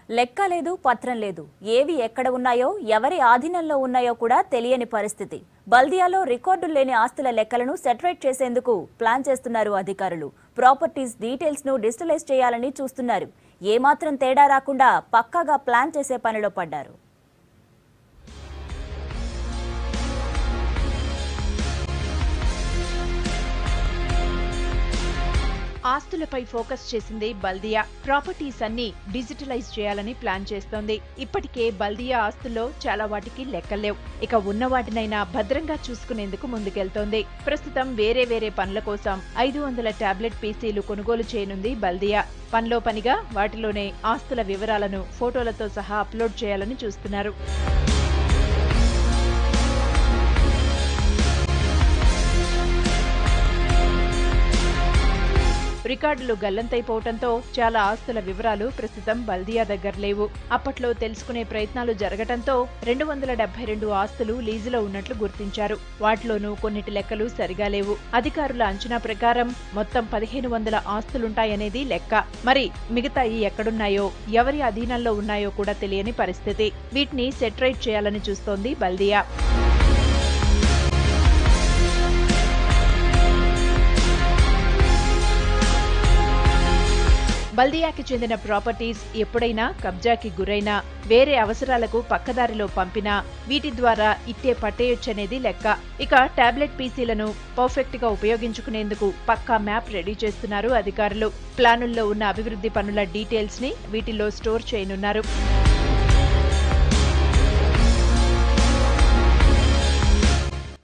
లెక్క లేదు పత్రం లేదు ఏవి ఎక్కడ ఉన్నాయో ఎవరి ఆధీనంలో ఉన్నాయో కూడా తెలియని పరిస్థితి బల్దియాలో రికార్డులు లేని ఆస్తుల లెక్కలను సెటరేట్ చేసేందుకు ప్లాన్ చేస్తున్నారు అధికారులు ప్రాపర్టీస్ డీటెయిల్స్ ను డిజిటలైజ్ చేయాలని చూస్తున్నారు ఏమాత్రం తేడా రాకుండా పక్కాగా ప్లాన్ చేసే పనిలో పడ్డారు ఆస్తులపై ఫోకస్ చేసింది బల్దియా ప్రాపర్టీస్ అన్ని డిజిటలైజ్ చేయాలని ప్లాన్ చేస్తోంది ఇప్పటికే బల్దియా ఆస్తుల్లో చాలా వాటికి లెక్కలేవు ఇక ఉన్న వాటినైనా భద్రంగా చూసుకునేందుకు ముందుకెళ్తోంది ప్రస్తుతం వేరే వేరే పనుల కోసం ఐదు వందల టాబ్లెట్ పీసీలు కొనుగోలు చేయనుంది బల్దియా పనిలో పనిగా వాటిలోనే ఆస్తుల వివరాలను ఫోటోలతో సహా అప్లోడ్ చేయాలని చూస్తున్నారు రికార్డులు గల్లంతైపోవడంతో చాలా ఆస్తుల వివరాలు ప్రస్తుతం బల్దియా దగ్గర లేవు అప్పట్లో తెలుసుకునే ప్రయత్నాలు జరగటంతో రెండు వందల డెబ్బై రెండు ఆస్తులు లీజులో ఉన్నట్లు గుర్తించారు వాటిలోనూ కొన్నిటి లెక్కలు సరిగా లేవు అధికారుల అంచనా ప్రకారం మొత్తం పదిహేను వందల ఆస్తులుంటాయనేది లెక్క మరి మిగతాయి ఎక్కడున్నాయో ఎవరి అధీనంలో ఉన్నాయో కూడా తెలియని పరిస్థితి వీటిని సెటరైట్ చేయాలని చూస్తోంది బల్దియా బల్దియాకి చెందిన ప్రాపర్టీస్ ఎప్పుడైనా కబ్జాకి గురైనా వేరే అవసరాలకు పక్కదారిలో పంపినా వీటి ద్వారా ఇట్టే పట్టేయొచ్చనేది లెక్క ఇక టాబ్లెట్ పీసీలను పర్ఫెక్ట్ గా ఉపయోగించుకునేందుకు పక్కా మ్యాప్ రెడీ చేస్తున్నారు అధికారులు ప్లానుల్లో ఉన్న అభివృద్ధి పనుల డీటెయిల్స్ ని వీటిలో స్టోర్ చేయనున్నారు